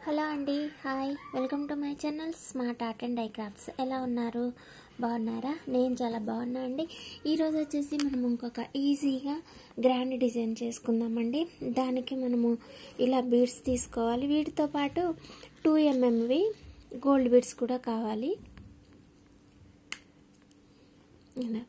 Hello అండి hi welcome to my channel smart art and DIY crafts ఎలా ఉన్నారు బాగున్నారా నేను చాలా బాగున్నా అండి ఈరోజు వచ్చేసి మనం ఇంకొక ఈజీగా గ్రాండ్ డిజైన్ చేసుకుందామండి దానికి మనము ఇలా బీడ్స్ తీసుకోవాలి వీటితో పాటు టూ ఎంఎంవి గోల్డ్ బీడ్స్ కూడా కావాలి ఇలా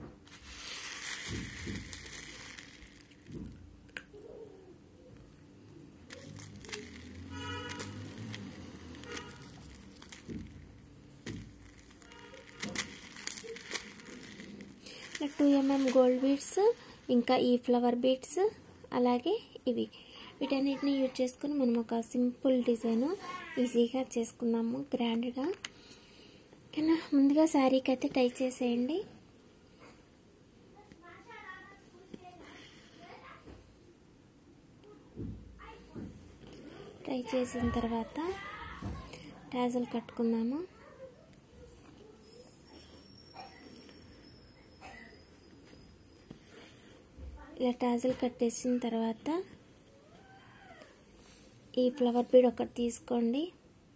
టూ ఎంఎం గోల్డ్ బీడ్స్ ఇంకా ఈ ఫ్లవర్ బీడ్స్ అలాగే ఇవి వీటన్నిటిని యూజ్ చేసుకుని మనం ఒక సింపుల్ డిజైన్ ఈజీగా చేసుకుందాము గ్రాండ్గా ఓకేనా ముందుగా శారీకి అయితే టై చేసేయండి ట్రై చేసిన తర్వాత టాజల్ కట్టుకుందాము ఇలా టాజల్ కట్టేసిన తర్వాత ఈ ఫ్లవర్ బీడ్ ఒకటి తీసుకోండి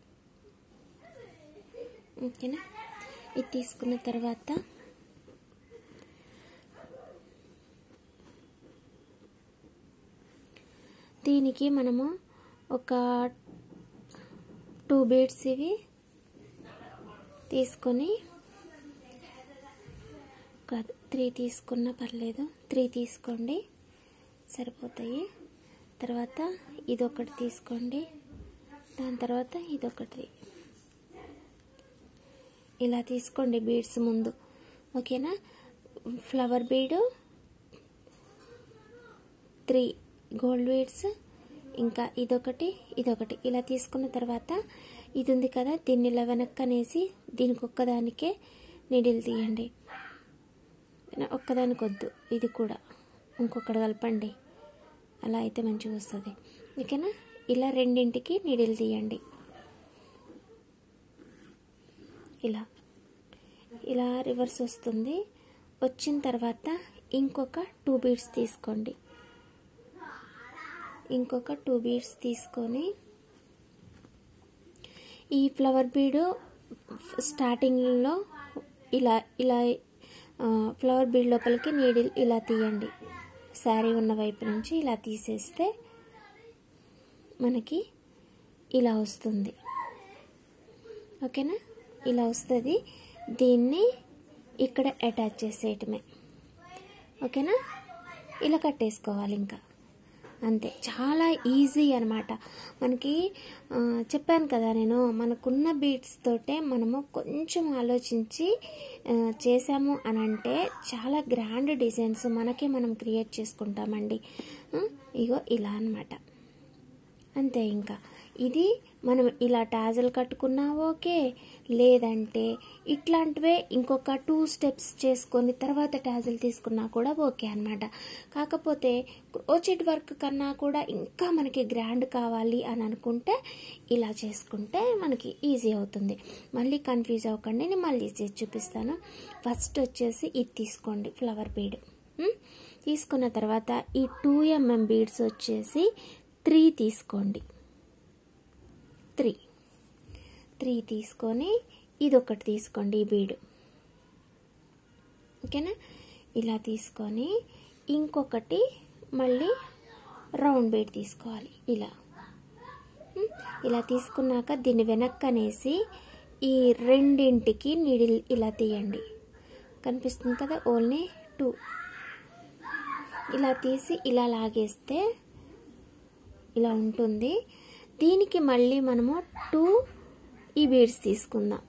ఓకేనా ఇది తీసుకున్న తర్వాత దీనికి మనము ఒక టూ బీడ్స్ ఇవి తీసుకొని కాదు త్రీ తీసుకున్నా పర్లేదు త్రీ తీసుకోండి సరిపోతాయి తర్వాత ఇదొకటి తీసుకోండి దాని తర్వాత ఇదొకటి ఇలా తీసుకోండి బీడ్స్ ముందు ఓకేనా ఫ్లవర్ బీడు త్రీ గోల్డ్ బీడ్స్ ఇంకా ఇదొకటి ఇదొకటి ఇలా తీసుకున్న తర్వాత ఇది ఉంది కదా దీన్ని ఇలా వెనక్కి అనేసి దీనికి ఒక్కదానికే నీడిల్ తీయండి ఒక్కదానికి వద్దు ఇది కూడా ఇంకొకటి కలపండి అలా అయితే మంచిగా వస్తుంది ఓకేనా ఇలా రెండింటికి నీడిల్ తీయండి ఇలా ఇలా రివర్స్ వస్తుంది వచ్చిన తర్వాత ఇంకొక టూ బీడ్స్ తీసుకోండి ఇంకొక టూ బీడ్స్ తీసుకొని ఈ ఫ్లవర్ బీడు స్టార్టింగ్లో ఇలా ఇలా ఫ్లవర్ బీడ్ లోపలికి నీడిల్ ఇలా తీయండి శారీ ఉన్న వైపు నుంచి ఇలా తీసేస్తే మనకి ఇలా వస్తుంది ఓకేనా ఇలా వస్తుంది దీన్ని ఇక్కడ అటాచ్ చేసేయటమే ఓకేనా ఇలా కట్టేసుకోవాలి ఇంకా అంతే చాలా ఈజీ అనమాట మనకి చెప్పాను కదా నేను మనకున్న బీట్స్ తోటే మనము కొంచెం ఆలోచించి చేసాము అని అంటే చాలా గ్రాండ్ డిజైన్స్ మనకే మనం క్రియేట్ చేసుకుంటామండి ఇగో ఇలా అనమాట అంతే ఇంకా ఇది మనం ఇలా టాజల్ కట్టుకున్నా ఓకే లేదంటే ఇట్లాంటివే ఇంకొక టూ స్టెప్స్ చేసుకొని తర్వాత టాజల్ తీసుకున్నా కూడా ఓకే అనమాట కాకపోతే క్రోచెట్ వర్క్ కన్నా కూడా ఇంకా మనకి గ్రాండ్ కావాలి అని అనుకుంటే ఇలా చేసుకుంటే మనకి ఈజీ అవుతుంది మళ్ళీ కన్ఫ్యూజ్ అవ్వకండి నేను మళ్ళీ చేసి చూపిస్తాను ఫస్ట్ వచ్చేసి ఇది తీసుకోండి ఫ్లవర్ బీడ్ తీసుకున్న తర్వాత ఈ టూ ఎంఎం బీడ్స్ వచ్చేసి త్రీ తీసుకోండి త్రీ త్రీ తీసుకొని ఇదొకటి తీసుకోండి ఈ బీడు ఓకేనా ఇలా తీసుకొని ఇంకొకటి మళ్ళీ రౌండ్ బీడ్ తీసుకోవాలి ఇలా ఇలా తీసుకున్నాక దీన్ని వెనక్కనేసి ఈ రెండింటికి నీడిల్ ఇలా తీయండి కనిపిస్తుంది కదా ఓన్లీ టూ ఇలా తీసి ఇలా లాగేస్తే ఇలా ఉంటుంది దీనికి మళ్ళీ మనము టూ ఈ బీడ్స్ తీసుకుందాం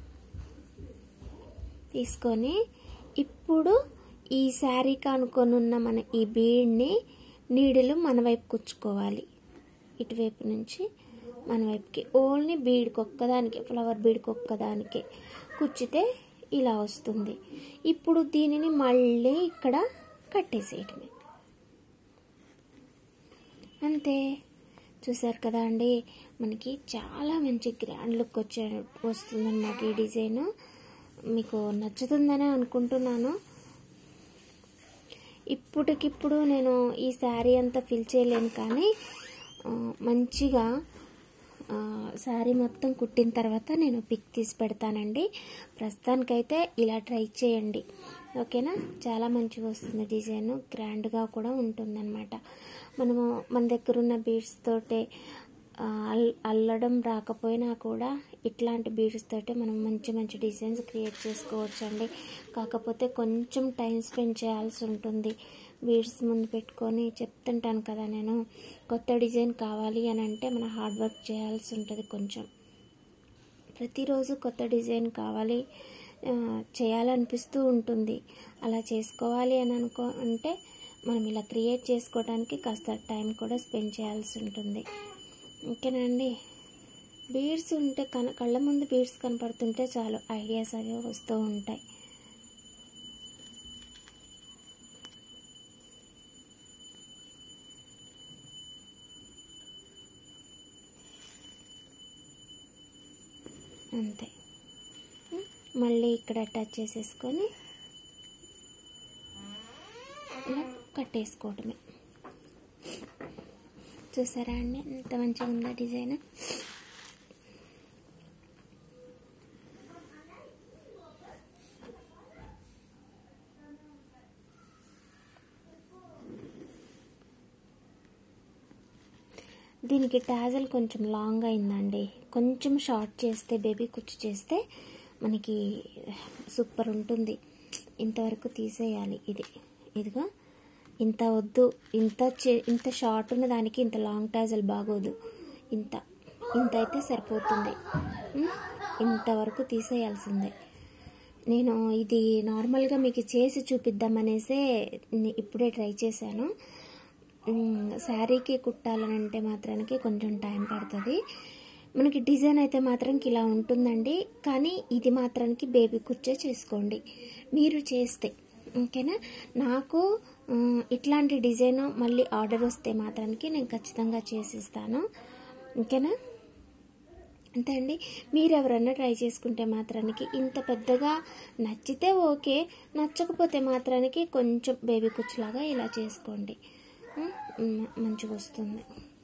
తీసుకొని ఇప్పుడు ఈ శారీకి అనుకొని ఉన్న మన ఈ బీడ్ని నీడలు మన వైపు కుచ్చుకోవాలి ఇటువైపు నుంచి మన వైపుకి ఓన్లీ బీడ్కి ఒక్కదానికి ఫ్లవర్ బీడ్కి ఒక్కదానికే కుచ్చితే ఇలా వస్తుంది ఇప్పుడు దీనిని మళ్ళీ ఇక్కడ కట్టేసేయటమే అంతే చూసారు కదా అండి మనకి చాలా మంచి గ్రాండ్ లుక్ వచ్చే వస్తుందన్నమాట ఈ డిజైన్ మీకు నచ్చుతుందనే అనుకుంటున్నాను ఇప్పటికిప్పుడు నేను ఈ శారీ అంతా ఫిల్ చేయలేను కానీ ఆ, మంచిగా ఆ, శారీ మొత్తం కుట్టిన తర్వాత నేను పిక్ తీసి పెడతానండి ప్రస్తుతానికైతే ఇలా ట్రై చేయండి ఓకేనా చాలా మంచిగా వస్తుంది డిజైన్ గ్రాండ్గా కూడా ఉంటుందన్నమాట మనము మన దగ్గర ఉన్న బీడ్స్ తోటే ఆ, అల్ అల్లడం రాకపోయినా కూడా ఇట్లాంటి బీడ్స్ తోటే మనం మంచి మంచి డిజైన్స్ క్రియేట్ చేసుకోవచ్చు అండి కాకపోతే కొంచెం టైం స్పెండ్ చేయాల్సి ఉంటుంది బీడ్స్ ముందు పెట్టుకొని చెప్తుంటాను కదా నేను కొత్త డిజైన్ కావాలి అని అంటే మనం హార్డ్ వర్క్ చేయాల్సి ఉంటుంది కొంచెం ప్రతిరోజు కొత్త డిజైన్ కావాలి ఆ, చేయాలనిపిస్తూ ఉంటుంది అలా చేసుకోవాలి అని అనుకో అంటే మనం ఇలా క్రియేట్ చేసుకోవడానికి కాస్త టైం కూడా స్పెండ్ చేయాల్సి ఉంటుంది ఓకేనండి బీడ్స్ ఉంటే కన కళ్ళ ముందు బీడ్స్ కనపడుతుంటే చాలు ఐడియాస్ అవి వస్తూ ఉంటాయి అంతే ఉం? మళ్ళీ ఇక్కడ అటాచ్ చేసేసుకొని ఇలా కట్టేసుకోవటమే చూసారా అండి ఎంత మంచిగా ఉందా డిజైన్ దీనికి టాజల్ కొంచెం లాంగ్ అయిందండి కొంచెం షార్ట్ చేస్తే బేబీ కుచ్చు చేస్తే మనకి సూపర్ ఉంటుంది ఇంతవరకు తీసేయాలి ఇది ఇదిగో ఇంత వద్దు ఇంత చే- ఇంత షార్ట్ ఉన్న దానికి ఇంత లాంగ్ టాజల్ బాగోదు ఇంత ఇంత అయితే సరిపోతుంది ఉం? ఇంతవరకు తీసేయాల్సిందే నేను ఇది నార్మల్గా మీకు చేసి చూపిద్దామనేసే ని- ఇప్పుడే ట్రై చేశాను ఉమ్, శారీకి కుట్టాలనంటే మాత్రానికి కొంచెం టైం పడుతుంది మనకి డిజైన్ అయితే మాత్రం ఇలా ఉంటుందండి కానీ ఇది మాత్రానికి బేబీ కుర్చే చేసుకోండి మీరు చేస్తే ఓకేనా నాకు ఆ, ఇట్లాంటి డిజైన్ మళ్ళీ ఆర్డర్ వస్తే మాత్రానికి నేను ఖచ్చితంగా చేసిస్తాను ఓకేనా అంతే అండి మీరు ఎవరన్నా ట్రై చేసుకుంటే మాత్రానికి ఇంత పెద్దగా నచ్చితే ఓకే నచ్చకపోతే మాత్రానికి కొంచెం బేబీ కుచ్చులాగా ఇలా చేసుకోండి ఉం? ఉం, మంచిగా వస్తుంది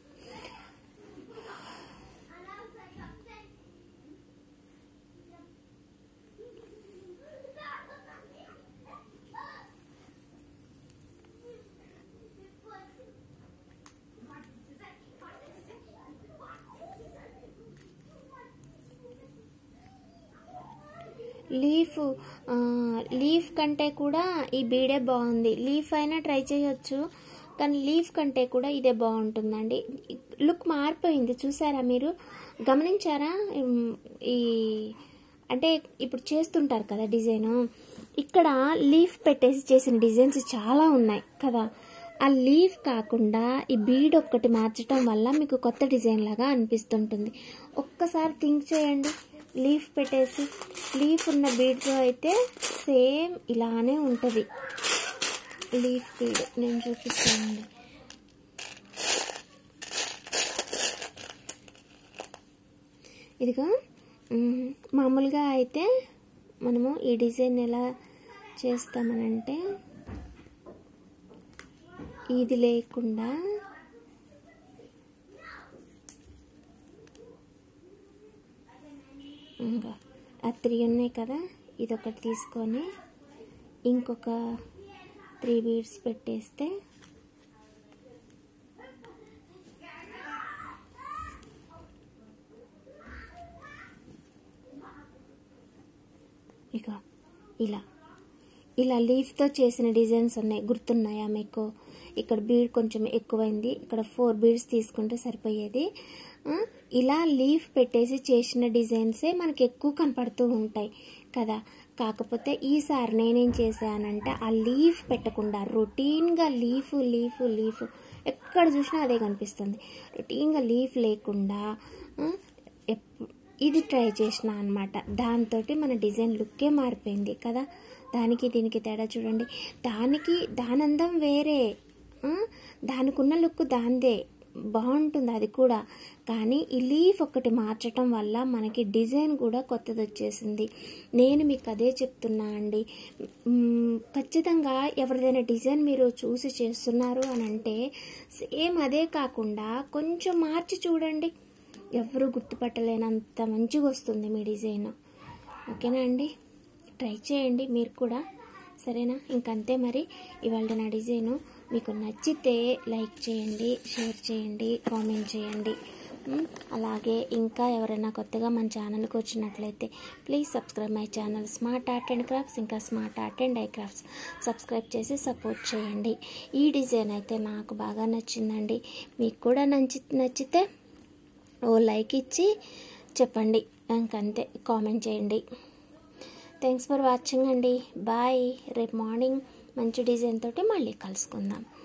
లీఫ్ ఆ, లీఫ్ కంటే కూడా ఈ బీడే బాగుంది లీఫ్ అయినా ట్రై చేయొచ్చు కానీ లీఫ్ కంటే కూడా ఇదే బాగుంటుందండి లుక్ మారిపోయింది చూసారా మీరు గమనించారా ఉమ్, ఈ అంటే ఇప్పుడు చేస్తుంటారు కదా డిజైన్ ఇక్కడ లీఫ్ పెట్టేసి చేసిన డిజైన్స్ చాలా ఉన్నాయి కదా ఆ లీఫ్ కాకుండా ఈ బీడ్ ఒక్కటి మార్చడం వల్ల మీకు కొత్త డిజైన్ లాగా అనిపిస్తుంటుంది ఒక్కసారి థింక్ చేయండి లీఫ్ పెట్టేసి లీఫ్ ఉన్న బీడ్తో అయితే సేమ్ ఇలానే ఉంటుంది లీఫ్ బీడ్ నేను చూపిస్తానండి ఇదిగో మ్, మామూలుగా అయితే మనము ఈ డిజైన్ ఎలా చేస్తామనంటే ఇది లేకుండా ఇంకా ఆ త్రీ ఉన్నాయి కదా ఇది ఒకటి తీసుకొని ఇంకొక త్రీ బీడ్స్ పెట్టేస్తే ఇక ఇలా ఇలా లీఫ్తో చేసిన డిజైన్స్ ఉన్నాయి గుర్తున్నాయా మీకు ఇక్కడ బీడ్ కొంచెం ఎక్కువైంది ఇక్కడ ఫోర్ బీడ్స్ తీసుకుంటే సరిపోయేది ఆ, ఇలా లీఫ్ పెట్టేసి చేసిన డిజైన్సే మనకి ఎక్కువ కనపడుతూ ఉంటాయి కదా కాకపోతే ఈసారి నేనేం చేశానంటే ఆ లీఫ్ పెట్టకుండా రొటీన్గా లీఫ్ లీఫ్ లీఫ్ ఎక్కడ చూసినా అదే కనిపిస్తుంది రొటీన్గా లీఫ్ లేకుండా ఆ, ఎప్- ఇది ట్రై చేసిన అనమాట దాంతో మన డిజైన్ లుక్కే మారిపోయింది కదా దానికి దీనికి తేడా చూడండి దానికి దానందం వేరే ఆ? దానికున్న లుక్ దాందే బాగుంటుంది అది కూడా కానీ ఈ లీఫ్ ఒకటి మార్చటం వల్ల మనకి డిజైన్ కూడా కొత్తది వచ్చేసింది నేను మీకు అదే చెప్తున్నా అండి మ్, ఖచ్చితంగా ఎవరిదైనా డిజైన్ మీరు చూసి చేస్తున్నారు అని అంటే సేమ్ అదే కాకుండా కొంచెం మార్చి చూడండి ఎవరు గుర్తుపట్టలేనంత మంచిగా వస్తుంది మీ డిజైన్ ఓకేనా అండి ట్రై చేయండి మీరు కూడా సరేనా ఇంకంతే మరి ఇవాళ నా డిజైను మీకు నచ్చితే లైక్ చేయండి షేర్ చేయండి కామెంట్ చేయండి ఉమ్, అలాగే ఇంకా ఎవరైనా కొత్తగా మన ఛానల్కి వచ్చినట్లయితే please subscribe my channel smart art and crafts ఇంకా smart art and I crafts subscribe చేసి సపోర్ట్ చేయండి ఈ డిజైన్ అయితే నాకు బాగా నచ్చిందండి మీకు కూడా నచ్చి నచ్చితే ఓ లైక్ ఇచ్చి చెప్పండి ఇంకంతే కామెంట్ చేయండి థ్యాంక్స్ ఫర్ వాచింగ్ అండి బాయ్ రేపు మార్నింగ్ మంచి డిజైన్ తోటి మళ్ళీ కలుసుకుందాం